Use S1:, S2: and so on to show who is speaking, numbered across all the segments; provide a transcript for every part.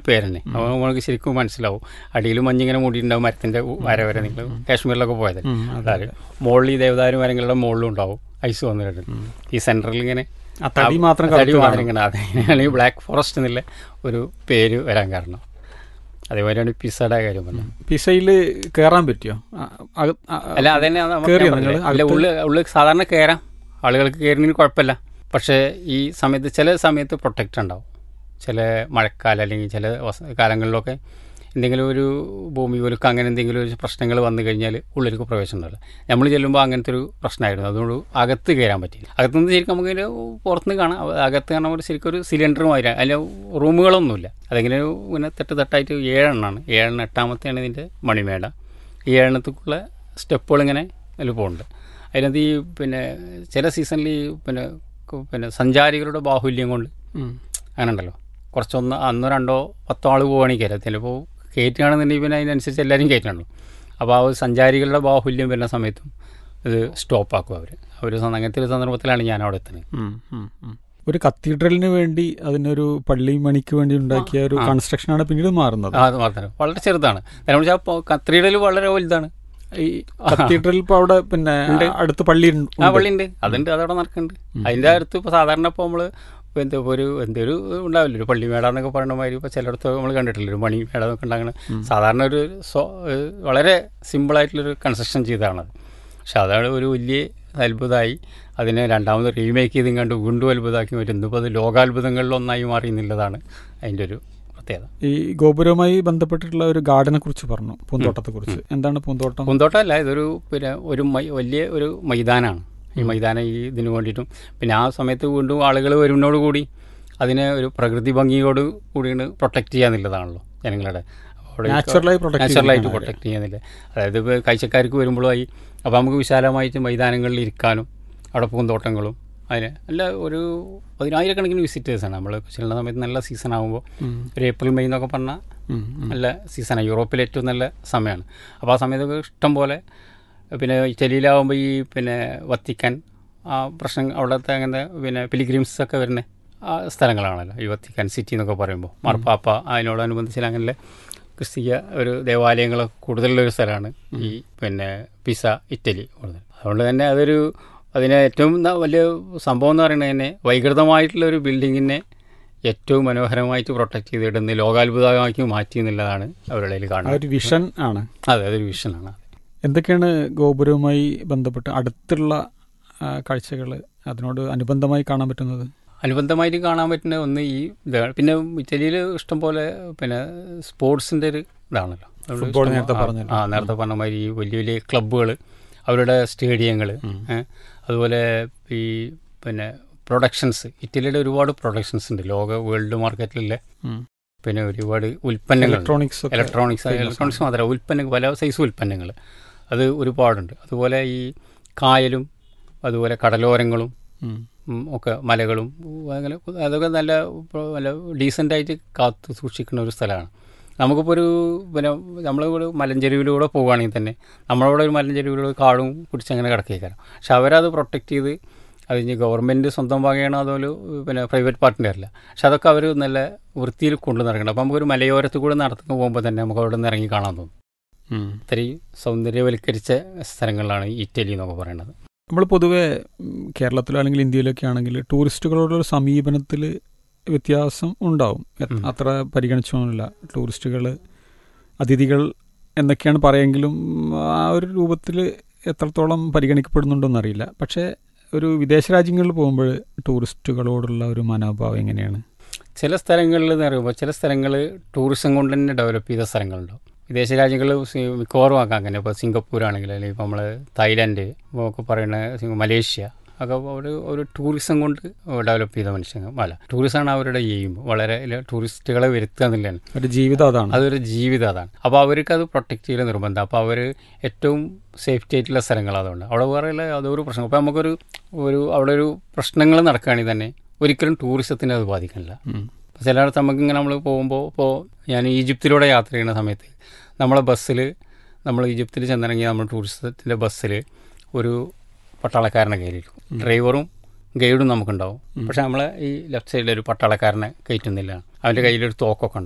S1: പേര് തന്നെ അപ്പോൾ നമുക്ക് ശരിക്കും മനസ്സിലാവും അടിയിൽ മഞ്ഞിങ്ങനെ മൂടിയിട്ടുണ്ടാവും മരത്തിന്റെ വര വരെ നിങ്ങൾ കാശ്മീരിലൊക്കെ പോയത്
S2: ഉം, അതെ,
S1: അതായത് മുകളിൽ ഈ ദേവദാരു മരങ്ങളുടെ മുകളിലും ഉണ്ടാവും ഐസ് വന്നിട്ടുണ്ട് ഈ സെൻട്രലിൽ ഇങ്ങനെ
S2: ആ തടി മാത്രം
S1: തടി
S2: കറുത്ത്
S1: മാത്രം ഇങ്ങനെ അതെ അല്ലെങ്കിൽ ബ്ലാക്ക് ഫോറസ്റ്റ് എന്നുള്ള ഒരു പേര് വരാൻ കാരണം അതേപോലെയാണ് ഈ പിസയുടെ കാര്യം പറഞ്ഞത്
S2: പിസയിൽ കയറാൻ പറ്റിയോ ആ, അക- ആ,
S1: അല്ല അതന്നെ നമുക്ക്
S2: കേറിയോ
S1: ഞാൻ പറഞ്ഞില്ലേ?
S2: നിങ്ങള്?
S1: അല്ല ഉള്ളിൽ ഉള്ളിൽ സാധാരണ കയറാം ആളുകൾക്ക് കയറുന്നതിന് കുഴപ്പമില്ല പക്ഷേ ഈ സമയത്ത് ചില സമയത്ത് പ്രൊട്ടക്റ്റ് ഉണ്ടാവും ചില മഴക്കാലം അല്ലെങ്കിൽ ചില വസ- കാലങ്ങളിലൊക്കെ എന്തെങ്കിലും ഒരു ഭൂമി കുലുക്കം അങ്ങനെ എന്തെങ്കിലും ഒരു പ്രശ്നങ്ങൾ വന്നു കഴിഞ്ഞാൽ ഉള്ളിലേക്ക് പ്രവേശനം ഉണ്ടാവില്ല നമ്മൾ ചെല്ലുമ്പോൾ അങ്ങനത്തെ ഒരു പ്രശ്നമായിരുന്നു അതുകൊണ്ട് അകത്ത് കയറാൻ പറ്റില്ല അകത്തുനിന്ന് ശരിക്കും നമുക്ക് ഇതിൻ്റെ പുറത്തുനിന്ന് കാണാം അത് അകത്ത് കാണാൻ ഒരു ശരിക്കും ഒരു സിലിണ്ടർ മാതിരി അതിൽ റൂമുകളൊന്നുമില്ല അതിങ്ങനെ ഒരു ഇങ്ങനെ തട്ട് തട്ടായിട്ട് ഏഴെണ്ണമാണ് ഏഴെണ്ണം എട്ടാമത്തെയാണ് ഇതിൻ്റെ മണിമേട ഈ ഏഴെണ്ണത്തേക്കുള്ള സ്റ്റെപ്പുകൾ ഇങ്ങനെ അതിൽ പോകുന്നുണ്ട് അതിനകത്ത് ഈ പിന്നെ ചില സീസണിൽ ഈ പിന്നെ കു- പിന്നെ സഞ്ചാരികളുടെ ബാഹുല്യം കൊണ്ട്
S2: ഉം.
S1: അങ്ങനെ ഉണ്ടല്ലോ കുറച്ചൊന്ന് അന്നോ രണ്ടോ പത്തോ ആൾ പോവുകയാണെങ്കിൽ കയറാം ചിലപ്പോൾ കയറ്റുകയാണെന്നുണ്ടെങ്കിൽ പിന്നെ അതിനനുസരിച്ച് എല്ലാവരും കയറ്റണല്ലോ അപ്പോൾ ആ ഒരു സഞ്ചാരികളുടെ ബാഹുല്യം വരുന്ന സമയത്തും ഇത് സ്റ്റോപ്പാക്കും അവർ അവർ അങ്ങനത്തെ ഒരു സന്ദർഭത്തിലാണ് ഞാൻ അവിടെ എത്തുന്നത്
S2: ഉം, ഉം, ഉം. ഒരു കത്തീഡ്രലിന് വേണ്ടി അതിനൊരു പള്ളി മണിക്ക് വേണ്ടി ഉണ്ടാക്കിയ ഒരു
S1: ആ.
S2: കൺസ്ട്രക്ഷനാണ് പിന്നീട് മാറുന്നത്
S1: ആ അത് മാത്രം വളരെ ചെറുതാണ് കാരണം വെച്ചാൽ കത്രീഡൽ വളരെ വലുതാണ്
S2: ഈ കത്തീഡ്രൽ ഇപ്പൊ അവിടെ പിന്നെ
S1: ഉണ്ട്.
S2: അടുത്ത് പള്ളി ഉണ്ട്.
S1: ആ പള്ളിയുണ്ട് അതുണ്ട് അതവിടെ നടക്കുന്നുണ്ട് അതിൻ്റെ അടുത്ത് ഇപ്പോൾ സാധാരണ ഇപ്പോൾ നമ്മൾ എന്താ ഇപ്പോൾ ഒരു എന്തൊരു ഉണ്ടാവില്ല ഒരു പള്ളിമേട എന്നൊക്കെ പറയുന്ന മാതിരി ഇപ്പോൾ ചിലയിടത്ത് നമ്മൾ കണ്ടിട്ടില്ല ഒരു മണിമേട എന്നൊക്കെ ഉണ്ടാകുന്ന സാധാരണ ഒരു സ്വ ഏഹ് വളരെ സിമ്പിളായിട്ടുള്ളൊരു കൺസ്ട്രക്ഷൻ ചെയ്തതാണത് പക്ഷെ അതാണ് ഒരു വലിയ അത്ഭുതമായി അതിനെ രണ്ടാമത് റീമേക്ക് ചെയ്തും കണ്ട് വീണ്ടും അത്ഭുതമാക്കി വരും ഇന്നിപ്പോൾ അത് ലോകാത്ഭുതങ്ങളിൽ ഒന്നായി മാറി എന്നുള്ളതാണ് അതിൻ്റെ ഒരു പ്രത്യേകത
S2: ഈ ഗോപുരവുമായി ബന്ധപ്പെട്ടിട്ടുള്ള ഒരു ഗാർഡനെ കുറിച്ച് പറഞ്ഞു പൂന്തോട്ടത്തെ കുറിച്ച് എന്താണ് പൂന്തോട്ടം
S1: പൂന്തോട്ടമല്ല ഇതൊരു പിന്നെ ഒരു മൈ വലിയ ഒരു മൈതാനമാണ് ഈ മൈതാനം ഈ ഇതിന് വേണ്ടിയിട്ടും പിന്നെ ആ സമയത്ത് വീണ്ടും ആളുകൾ വരുന്നതോട് കൂടി അതിനെ ഒരു പ്രകൃതി ഭംഗിയോട് കൂടിയാണ് പ്രൊട്ടക്റ്റ് ചെയ്യാന്നുള്ളതാണല്ലോ ജനങ്ങളുടെ അവിടെ ഈ
S2: നാച്ചുറലായി പ്രൊട്ടക്ട്
S1: നാച്ചുറലായിട്ട് പ്രൊട്ടക്ട് ചെയ്യുന്നില്ല അതായത് ഇപ്പോൾ കാഴ്ചക്കാർക്ക് വരുമ്പോഴായി അപ്പോൾ നമുക്ക് വിശാലമായിട്ട് മൈതാനങ്ങളിൽ ഇരിക്കാനും അവിടെ പൂന്തോട്ടങ്ങളും അതിന് നല്ല ഒരു പതിനായിരക്കണക്കിന് വിസിറ്റേഴ്സാണ് നമ്മൾ ചെല്ലുന്ന സമയത്ത് നല്ല സീസൺ ആകുമ്പോൾ ഒരു ഏപ്രിൽ മെയ് എന്നൊക്കെ പറഞ്ഞാൽ നല്ല സീസണാണ് യൂറോപ്പിലെ ഏറ്റവും നല്ല സമയമാണ് അപ്പോൾ ആ സമയത്തൊക്കെ ഇഷ്ടം പോലെ പിന്നെ ഇറ്റലിയിലാവുമ്പോൾ ഈ പിന്നെ വത്തിക്കാൻ ആ പ്രശ്നം അവിടുത്തെ അങ്ങനെ പിന്നെ പിലിഗ്രിംസ് ഒക്കെ വരുന്ന ആ സ്ഥലങ്ങളാണല്ലോ ഈ വത്തിക്കാൻ സിറ്റി എന്നൊക്കെ പറയുമ്പോൾ മാർപ്പാപ്പ അതിനോടനുബന്ധിച്ച് അങ്ങനെ ക്രിസ്തീയ ഒരു ദേവാലയങ്ങളൊക്കെ കൂടുതലുള്ള ഒരു സ്ഥലമാണ് ഈ പിന്നെ പിസ ഇറ്റലി കൂടുതൽ അതുകൊണ്ട് തന്നെ അതൊരു അതിനെ ഏറ്റവും ന- വലിയ സംഭവം എന്ന് പറയുന്നത് തന്നെ വൈകൃതമായിട്ടുള്ള ഒരു ബിൽഡിങ്ങിനെ ഏറ്റവും മനോഹരമായിട്ട് പ്രൊട്ടക്ട് ചെയ്തിടുന്ന ലോകാത്ഭുതമാക്കി മാറ്റി എന്നുള്ളതാണ് അവരുടെ കയ്യിൽ
S2: ആ
S1: കാണുന്നത്
S2: ഒരു വിഷൻ ആണ്
S1: അതെ അതൊരു വിഷനാണ്
S2: എന്തൊക്കെയാണ് ഗോപുരവുമായി ബന്ധപ്പെട്ട് അടുത്തുള്ള കാഴ്ചകൾ അതിനോട് അനുബന്ധമായി കാണാൻ പറ്റുന്നത്
S1: അനുബന്ധമായിട്ട് കാണാൻ പറ്റുന്ന ഒന്ന് ഈ ഇതാണ് പിന്നെ ഇറ്റലിയിൽ ഇഷ്ടംപോലെ പിന്നെ സ്പോർട്സിൻ്റെ ഒരു ഇതാണല്ലോ അതുകൊണ്ട്
S2: ഫുട്ബോൾ
S1: ഇഷ്ടം-
S2: നേരത്തെ
S1: ആ,
S2: പറഞ്ഞല്ലോ.
S1: ആ നേരത്തെ പറഞ്ഞ മാതിരി ഈ വലിയ വലിയ ക്ലബ്ബുകൾ അവരുടെ സ്റ്റേഡിയങ്ങൾ അതുപോലെ ഈ പിന്നെ പ്രൊഡക്ഷൻസ് ഇറ്റലിയുടെ ഒരുപാട് പ്രൊഡക്ഷൻസ് ഉണ്ട് ലോക വേൾഡ് മാർക്കറ്റിലെ പിന്നെ ഒരുപാട് ഉൽപ്പന്നങ്ങൾ
S2: ഇലക്ട്രോണിക്സ്
S1: ഇലക്ട്രോണിക്സ് ഇലക്ട്രോണിക്സ് മാത്രമല്ല ഉൽപ്പന്നങ്ങൾ പല സൈസ് ഉൽപ്പന്നങ്ങൾ അത് ഒരുപാടുണ്ട് അതുപോലെ ഈ കായലും അതുപോലെ കടലോരങ്ങളും ഉം, ഒക്കെ മലകളും അങ്ങനെ അതൊക്കെ നല്ല ഇപ്പൊ നല്ല ഡീസൻ്റായിട്ട് കാത്തു സൂക്ഷിക്കുന്ന ഒരു സ്ഥലമാണ് നമുക്കിപ്പോൾ ഒരു പിന്നെ നമ്മളിവിടെ മലഞ്ചെരുവിലൂടെ പോവുകയാണെങ്കിൽ തന്നെ നമ്മളിവിടെ ഒരു മലഞ്ചെരുവിലൂടെ കാടും പിടിച്ച് അങ്ങനെ കിടക്കേക്കാരം പക്ഷെ അവരത് പ്രൊട്ടക്റ്റ് ചെയ്ത് അത് ഇനി ഗവൺമെൻറ് സ്വന്തം വകയാണോ അതുപോലെ പിന്നെ പ്രൈവറ്റ് പാർട്ടിൻ്റെ അല്ല പക്ഷെ അതൊക്കെ അവർ നല്ല വൃത്തിയിൽ കൊണ്ടു നടക്കണം അപ്പോൾ നമുക്കൊരു മലയോരത്ത് കൂടെ നടത്തുന്ന പോകുമ്പോൾ തന്നെ നമുക്ക് അവിടെ നിന്ന് ഇറങ്ങി കാണാൻ തോന്നും ഇത്രയും സൗന്ദര്യവൽക്കരിച്ച സ്ഥലങ്ങളാണ് ഈ ഇറ്റലി എന്നൊക്കെ പറയുന്നത്
S2: നമ്മൾ പൊതുവെ ഉം, കേരളത്തിലോ അല്ലെങ്കിൽ ഇന്ത്യയിലൊക്കെ ആണെങ്കിൽ ടൂറിസ്റ്റുകളോടുള്ള സമീപനത്തിൽ വ്യത്യാസം ഉണ്ടാവും എ-
S1: ഉം.
S2: അത്ര പരിഗണിച്ചൊന്നുമില്ല ടൂറിസ്റ്റുകൾ അതിഥികൾ എന്നൊക്കെയാണ് പറയെങ്കിലും ആ ഒരു രൂപത്തിൽ എത്രത്തോളം പരിഗണിക്കപ്പെടുന്നുണ്ടോയെന്നറിയില്ല പക്ഷേ ഒരു വിദേശ രാജ്യങ്ങളിൽ പോകുമ്പോൾ ടൂറിസ്റ്റുകളോടുള്ള ഒരു മനോഭാവം എങ്ങനെയാണ്
S1: ചില സ്ഥലങ്ങളിൽ എന്ന് പറയുമ്പോൾ ചില സ്ഥലങ്ങൾ ടൂറിസം കൊണ്ട് തന്നെ ഡെവലപ്പ് ചെയ്ത സ്ഥലങ്ങളുണ്ടാവും വിദേശ രാജ്യങ്ങൾ മിക്കവാറും ആക്കാം അങ്ങനെ ഇപ്പോൾ സിംഗപ്പൂർ ആണെങ്കിൽ അല്ലെങ്കിൽ ഇപ്പോൾ നമ്മൾ തായ്ലാൻഡ് ഒക്കെ പറയുന്ന സിംഗ- മലേഷ്യ ഒക്കെ ഒരു ഒരു ടൂറിസം കൊണ്ട് ഡെവലപ്പ് ചെയ്ത മനുഷ്യങ്ങൾ അല്ല ടൂറിസമാണ് അവരുടെ എയിം വളരെ ഇല്ല, ടൂറിസ്റ്റുകളെ വരുത്തുക എന്നുള്ളതാണ്
S2: ഒരു ജീവിതം അതാണ്
S1: അതൊരു ജീവിതം അതാണ് അപ്പോൾ അവർക്ക് അത് പ്രൊട്ടക്റ്റ് ചെയ്യൽ നിർബന്ധം അപ്പോൾ അവർ ഏറ്റവും സേഫ്റ്റി ആയിട്ടുള്ള സ്ഥലങ്ങൾ അതുകൊണ്ട് അവിടെ വേറെ ഉള്ള അതൊരു പ്രശ്നം അപ്പോൾ നമുക്കൊരു ഒരു അവിടെ ഒരു പ്രശ്നങ്ങൾ നടക്കുകയാണെങ്കിൽ തന്നെ ഒരിക്കലും ടൂറിസത്തിനെ അത് ബാധിക്കണില്ല
S2: ഉം.
S1: ചിലയിടത്ത് നമുക്കിങ്ങനെ നമ്മൾ പോകുമ്പോൾ ഇപ്പോൾ ഞാൻ ഈജിപ്തിലൂടെ യാത്ര ചെയ്യുന്ന സമയത്ത് നമ്മളെ ബസ്സിൽ നമ്മൾ ഈജിപ്തിൽ ചെന്നിറങ്ങി നമ്മൾ ടൂറിസത്തിൻ്റെ ബസ്സിൽ ഒരു പട്ടാളക്കാരനെ കയറിയിരിക്കും ഡ്രൈവറും ഗൈഡും നമുക്കുണ്ടാവും പക്ഷെ നമ്മളെ ഈ ലെഫ്റ്റ് സൈഡിൽ ഒരു പട്ടാളക്കാരനെ കയറ്റുന്നില്ല അവൻ്റെ കയ്യിലൊരു തോക്കൊക്കെ ഉണ്ടാവും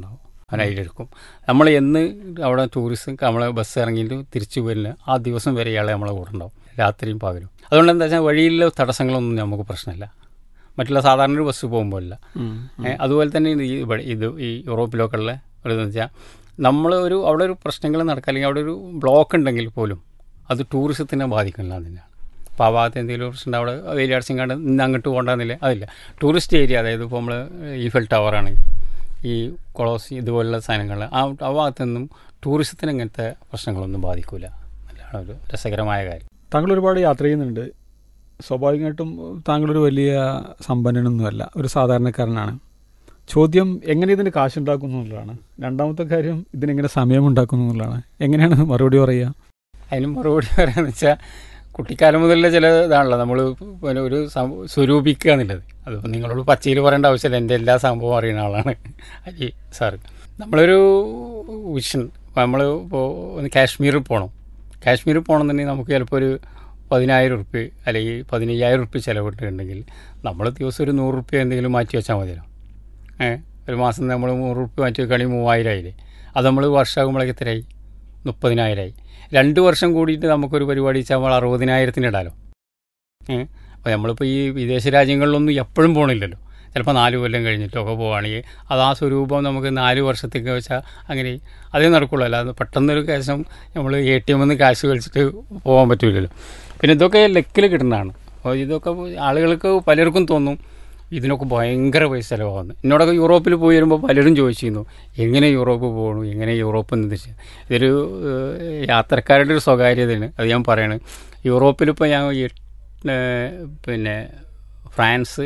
S1: അവൻ അതിലെടുക്കും നമ്മൾ എന്ന് അവിടെ ടൂറിസ്റ്റ് നമ്മളെ ബസ് ഇറങ്ങിയിട്ട് തിരിച്ചു വരുന്ന ആ ദിവസം വരെ ഇയാളെ നമ്മളെ കൂടെ ഉണ്ടാവും രാത്രിയും പകലും അതുകൊണ്ട് എന്താ വെച്ചാൽ വഴിയിലെ തടസ്സങ്ങളൊന്നും നമുക്ക് പ്രശ്നമില്ല മറ്റുള്ള സാധാരണ ഒരു ബസ് പോകുമ്പോഴല്ല ഏ, അതുപോലെ തന്നെ ഇത് ഈ ഇവിടെ ഇത് ഈ യൂറോപ്പിലൊക്കെ ഉള്ള ഒരു ഇതെന്ന് വെച്ചാൽ നമ്മൾ ഒരു അവിടെ ഒരു പ്രശ്നങ്ങൾ നടക്കുക അല്ലെങ്കിൽ അവിടെ ഒരു ബ്ലോക്ക് ഉണ്ടെങ്കിൽ പോലും അത് ടൂറിസത്തിനെ ബാധിക്കില്ല തന്നെയാണ് അപ്പോൾ ആ ഭാഗത്ത് എന്തെങ്കിലും പ്രശ്നം അവിടെ വേലിയാഴ്ചയും കണ്ട് ഇന്ന് അങ്ങോട്ട് പോകണ്ടെന്നില്ല അതില്ല ടൂറിസ്റ്റ് ഏരിയ അതായത് ഇപ്പോൾ നമ്മൾ ഈഫൽ ടവർ ആണെങ്കിൽ ഈ കൊളോസി ഇതുപോലുള്ള സാധനങ്ങൾ ആ ആ ഭാഗത്തൊന്നും ടൂറിസത്തിന് അങ്ങനത്തെ പ്രശ്നങ്ങളൊന്നും ബാധിക്കില്ല നല്ലതാണ് ഒരു രസകരമായ കാര്യം
S2: താങ്കൾ ഒരുപാട് യാത്ര ചെയ്യുന്നുണ്ട് സ്വാഭാവികമായിട്ടും താങ്കളൊരു വലിയ സമ്പന്നനൊന്നുമല്ല ഒരു സാധാരണക്കാരനാണ് ചോദ്യം എങ്ങനെ ഇതിന് കാശുണ്ടാക്കുന്നു എന്നുള്ളതാണ് രണ്ടാമത്തെ കാര്യം ഇതിനെങ്ങനെ സമയം ഉണ്ടാക്കുന്നു എന്നുള്ളതാണ് എങ്ങനെയാണ് മറുപടി പറയുക
S1: അതിന് മറുപടി പറയാന്ന് വെച്ചാൽ കുട്ടിക്കാലം മുതലുള്ള ചില ഇതാണല്ലോ നമ്മൾ പിന്നെ ഒരു സം- സ്വരൂപിക്കുക എന്നുള്ളത് അതിപ്പോൾ നിങ്ങളോട് പച്ചയിൽ പറയേണ്ട ആവശ്യമില്ല എൻ്റെ എല്ലാ സംഭവവും അറിയുന്ന ആളാണ് അജി സാറ് നമ്മളൊരു വിഷൻ നമ്മൾ ഇപ്പോൾ ഒന്ന് കാശ്മീരിൽ പോകണം കാശ്മീരിൽ പോകണമെന്നുണ്ടെങ്കിൽ നമുക്ക് ചിലപ്പോൾ ഒരു പതിനായിരം ഉറുപ്പ്യ അല്ലെങ്കിൽ പതിനയ്യായിരം ഉറുപ്പ്യ ചിലവിട്ടുണ്ടെങ്കിൽ നമ്മൾ ദിവസം ഒരു നൂറ് ഉറുപ്പ്യ എന്തെങ്കിലും മാറ്റി വെച്ചാൽ മതിയല്ലോ ഏ ഒരു മാസം നമ്മൾ നൂറ് ഉറുപ്പ്യ മാറ്റി വെക്കുകയാണെങ്കിൽ മൂവായിരം ആയില്ലേ അത് നമ്മൾ വർഷമാകുമ്പോഴേക്ക് എത്രയായി മുപ്പതിനായിരമായി രണ്ട് വർഷം കൂടിയിട്ട് നമുക്കൊരു പരിപാടി വെച്ചാൽ നമ്മൾ അറുപതിനായിരത്തിന് ഇടാലോ ഏ അപ്പോൾ നമ്മളിപ്പോൾ ഈ വിദേശ രാജ്യങ്ങളിലൊന്നും എപ്പോഴും പോകണില്ലല്ലോ ചിലപ്പോൾ നാല് കൊല്ലം കഴിഞ്ഞിട്ടൊക്കെ പോവുകയാണെങ്കിൽ അത് ആ സ്വരൂപം നമുക്ക് നാല് വർഷത്തേക്ക് വെച്ചാൽ അങ്ങനെ അതേ നടക്കുള്ളൂ അല്ലാതെ പെട്ടെന്നൊരു കാശം നമ്മൾ എ ടി എമ്മിൽ നിന്ന് കാശ് കളിച്ചിട്ട് പോകാൻ പറ്റില്ലല്ലോ പിന്നെ ഇതൊക്കെ ലക്കിൽ കിട്ടുന്നതാണ് അപ്പോൾ ഇതൊക്കെ ആളുകൾക്ക് പലർക്കും തോന്നും ഇതിനൊക്കെ ഭയങ്കര പൈസ ചിലവാകുന്നു എന്നോടൊക്കെ യൂറോപ്പിൽ പോയി വരുമ്പോൾ പലരും ചോദിച്ചിരുന്നു എങ്ങനെ യൂറോപ്പ് പോകണു എങ്ങനെ യൂറോപ്പ് എന്ന് വെച്ചാൽ ഇതൊരു ഏഹ്, യാത്രക്കാരുടെ ഒരു സ്വകാര്യതയാണ് അത് ഞാൻ പറയണത് യൂറോപ്പിലിപ്പോൾ ഞാൻ ഈ, ഏഹ്, പിന്നെ France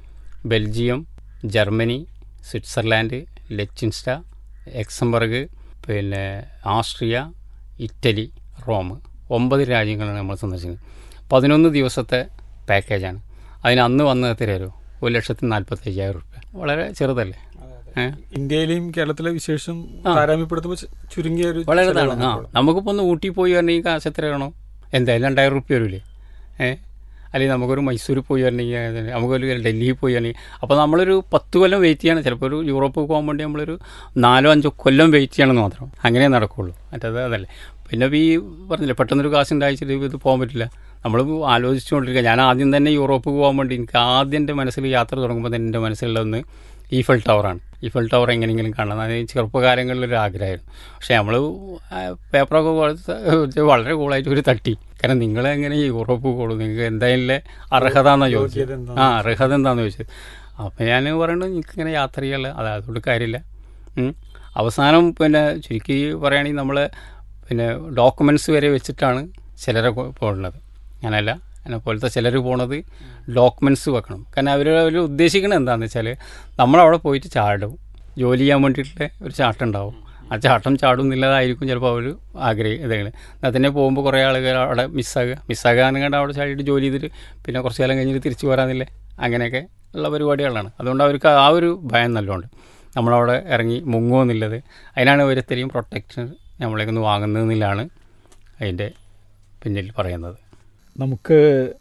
S1: Belgium Germany Switzerland Liechtenstein Luxembourg പിന്നെ ആസ്ട്രിയ ഇറ്റലി റോം ഒമ്പത് രാജ്യങ്ങളാണ് നമ്മൾ സന്ദർശിക്കുന്നത് പതിനൊന്ന് ദിവസത്തെ പാക്കേജാണ് അതിന് അന്ന് വന്നത് എത്രയാരോ ഒരു ലക്ഷത്തി നാൽപ്പത്തി അയ്യായിരം റുപ്യ വളരെ ചെറുതല്ലേ ഏ?
S2: ഇന്ത്യയിലെയും കേരളത്തിലെ വിശേഷം
S1: ആ.
S2: താരതമ്യപ്പെടുത്തുമ്പോൾ ചു- ചുരുങ്ങിയ ഒരു
S1: വളരെ ഇതാണ്
S2: ചെലവാണ്
S1: ആ
S2: ഇപ്പോൾ.
S1: നമുക്കിപ്പോൾ ഒന്ന് ഊട്ടി പോയി വരണമെങ്കിൽ കാശ് എത്ര വേണോ എന്തായാലും രണ്ടായിരം റുപ്യ വരില്ലേ ഏ അല്ലെങ്കിൽ നമുക്കൊരു മൈസൂർ പോയി വരണമെങ്കിൽ അതിന് നമുക്കൊരു ഡൽഹിയിൽ പോയി വരണമെങ്കിൽ അപ്പോൾ നമ്മളൊരു പത്ത് കൊല്ലം വെയിറ്റ് ചെയ്യണം ചിലപ്പോൾ ഒരു യൂറോപ്പ് പോകാൻ വേണ്ടി നമ്മളൊരു നാലോ അഞ്ചോ കൊല്ലം വെയിറ്റ് ചെയ്യണമെന്ന് മാത്രം അങ്ങനെ നടക്കുള്ളൂ മറ്റേത് അതല്ലേ പിന്നെ ഇപ്പോൾ ഈ പറഞ്ഞില്ലേ പെട്ടെന്നൊരു കാശ് ഉണ്ടായിച്ചിട്ട് ഇത് പോകാൻ പറ്റില്ല നമ്മൾ ആലോചിച്ചുകൊണ്ടിരിക്കുക ഞാൻ ആദ്യം തന്നെ യൂറോപ്പ് പോകാൻ വേണ്ടി എനിക്ക് ആദ്യം എൻ്റെ മനസ്സിൽ യാത്ര തുടങ്ങുമ്പോൾ തന്നെ എൻ്റെ മനസ്സിലുള്ളതൊന്ന് ഈഫൽ ടവറാണ് ഈഫൽ ടവർ എങ്ങനെയെങ്കിലും കാണണം അത് ചെറുപ്പകാലങ്ങളിലൊരു ആഗ്രഹമായിരുന്നു പക്ഷേ നമ്മൾ പേപ്പറൊക്കെ കൊടുത്ത് വളരെ കൂളായിട്ട് ഒരു തട്ടി കാരണം നിങ്ങൾ എങ്ങനെ യൂറോപ്പ് പോകുള്ളൂ നിങ്ങൾക്ക് എന്തായാലും അർഹത എന്നാണ് ചോദിച്ചത്
S2: യോഗ്യത എന്താ?
S1: ആ അർഹത എന്താണെന്ന് ചോദിച്ചത് അപ്പോൾ ഞാൻ പറയുന്നത് നിങ്ങൾക്ക് ഇങ്ങനെ യാത്ര ചെയ്യാനുള്ള അത് അതുകൊണ്ട് കാര്യമില്ല ഉം. അവസാനം പിന്നെ ചുരുക്കി പറയുകയാണെങ്കിൽ നമ്മൾ പിന്നെ ഡോക്യുമെൻറ്റ്സ് വരെ വെച്ചിട്ടാണ് ചിലരെ കൊ- പോകുന്നത് അങ്ങനെയല്ല എന്നെ പോലത്തെ ചിലർ പോണത് ഡോക്യുമെൻറ്റ്സ് വെക്കണം കാരണം അവർ അവർ ഉദ്ദേശിക്കുന്നത് എന്താണെന്ന് വെച്ചാൽ നമ്മളവിടെ പോയിട്ട് ചാടും ജോലി ചെയ്യാൻ വേണ്ടിയിട്ടുള്ള ഒരു ചാട്ടം ഉണ്ടാവും ആ ചാട്ടം ചാടും എന്നുള്ളതായിരിക്കും ചിലപ്പോൾ അവർ ആഗ്രഹം ഇതെങ്കിലും എന്നാൽ തന്നെ പോകുമ്പോൾ കുറേ ആളുകൾ അവിടെ മിസ്സാകുക മിസ്സാകാൻ കണ്ട് അവിടെ ചാടിയിട്ട് ജോലി ചെയ്തിട്ട് പിന്നെ കുറച്ച് കാലം കഴിഞ്ഞിട്ട് തിരിച്ചു പോരാന്നില്ലേ അങ്ങനെയൊക്കെ ഉള്ള പരിപാടികളാണ് അതുകൊണ്ട് അവർക്ക് ആ ഒരു ഭയം നല്ലോണ്ട് നമ്മളവിടെ ഇറങ്ങി മുങ്ങുമോ എന്നുള്ളത് അതിനാണ് ഓരോരുത്തരെയും പ്രൊട്ടക്ഷൻ നമ്മളേക്കൊന്ന് വാങ്ങുന്നതെന്നില്ലാണ് അതിൻ്റെ പിന്നിൽ പറയുന്നത്
S2: നമുക്ക്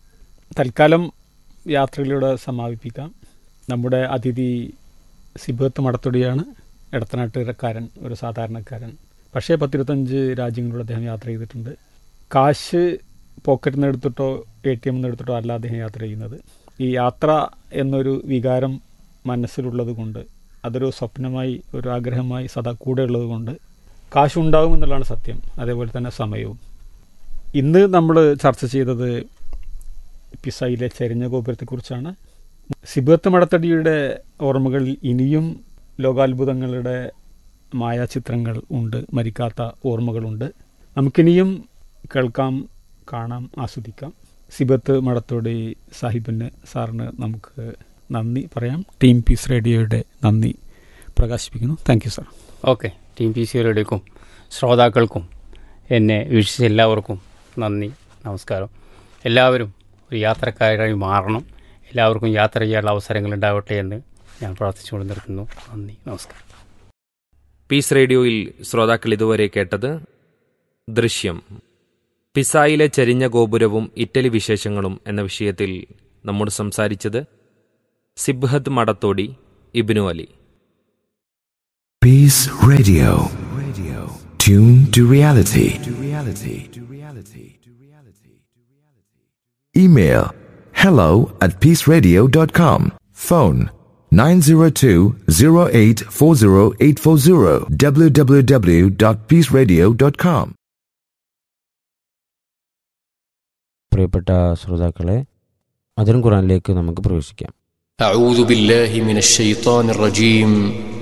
S2: തൽക്കാലം യാത്രകളിലൂടെ സമാപിപ്പിക്കാം നമ്മുടെ അതിഥി സിബത്ത് മടത്തൊടിയാണ് ഇടത്തനാട്ടുകാരൻ ഒരു സാധാരണക്കാരൻ പക്ഷേ പത്തിരുപത്തഞ്ച് രാജ്യങ്ങളിലൂടെ അദ്ദേഹം യാത്ര ചെയ്തിട്ടുണ്ട് കാശ് പോക്കറ്റിൽ നിന്ന് എടുത്തിട്ടോ എ ടി എമ്മിൽ നിന്ന് എടുത്തിട്ടോ അല്ല അദ്ദേഹം യാത്ര ചെയ്യുന്നത് ഈ യാത്ര എന്നൊരു വികാരം മനസ്സിലുള്ളത് കൊണ്ട് അതൊരു സ്വപ്നമായി ഒരു ആഗ്രഹമായി സദാ കൂടെ ഉള്ളത് കൊണ്ട് കാശുണ്ടാകും എന്നുള്ളതാണ് സത്യം അതേപോലെ തന്നെ സമയവും ഇന്ന് നമ്മൾ ചർച്ച ചെയ്തത് പിസയിലെ ചെരിഞ്ഞ ഗോപുരത്തെക്കുറിച്ചാണ് സിബത്ത് മടത്തടിയുടെ ഓർമ്മകളിൽ ഇനിയും ലോകാത്ഭുതങ്ങളുടെ മായാചിത്രങ്ങൾ ഉണ്ട് മരിക്കാത്ത ഓർമ്മകളുണ്ട് നമുക്കിനിയും കേൾക്കാം കാണാം ആസ്വദിക്കാം സിബത്ത് മടത്തോടി സാഹിബിന് സാറിന് നമുക്ക് നന്ദി പറയാം ടീം പീസ് റേഡിയോയുടെ നന്ദി പ്രകാശിപ്പിക്കുന്നു thank you sir
S1: okay team P C റേഡിയോക്കും ശ്രോതാക്കൾക്കും എന്നെ വീക്ഷിച്ച എല്ലാവർക്കും നന്ദി നമസ്കാരം എല്ലാവരും ഒരു യാത്രക്കാരായി മാറണം എല്ലാവർക്കും യാത്ര ചെയ്യാനുള്ള അവസരങ്ങൾ ഉണ്ടാവട്ടെ എന്ന് ഞാൻ പ്രാർത്ഥിച്ചുകൊണ്ട് നിർത്തുന്നു നന്ദി നമസ്കാരം
S3: പീസ് റേഡിയോയിൽ ശ്രോതാക്കൾ ഇതുവരെ കേട്ടത് ദൃശ്യം പിസായിലെ ചരിഞ്ഞ ഗോപുരവും ഇറ്റലി വിശേഷങ്ങളും എന്ന വിഷയത്തിൽ നമ്മോട് സംസാരിച്ചത് സിബ്ഹത്ത് മടത്തോടി Ibnu Ali
S4: Peace Radio. Radio. Tune to reality. To reality. To reality. To reality. Email hello at peaceradio.com. Phone 902-0840840 www.peaceradio.com.
S5: പ്രിയപ്പെട്ട ശ്രോതാക്കളെ അതിനും ഖുറാനിലേക്ക് നമുക്ക് പ്രവേശിക്കാം
S6: أعوذ بالله من الشيطان الرجيم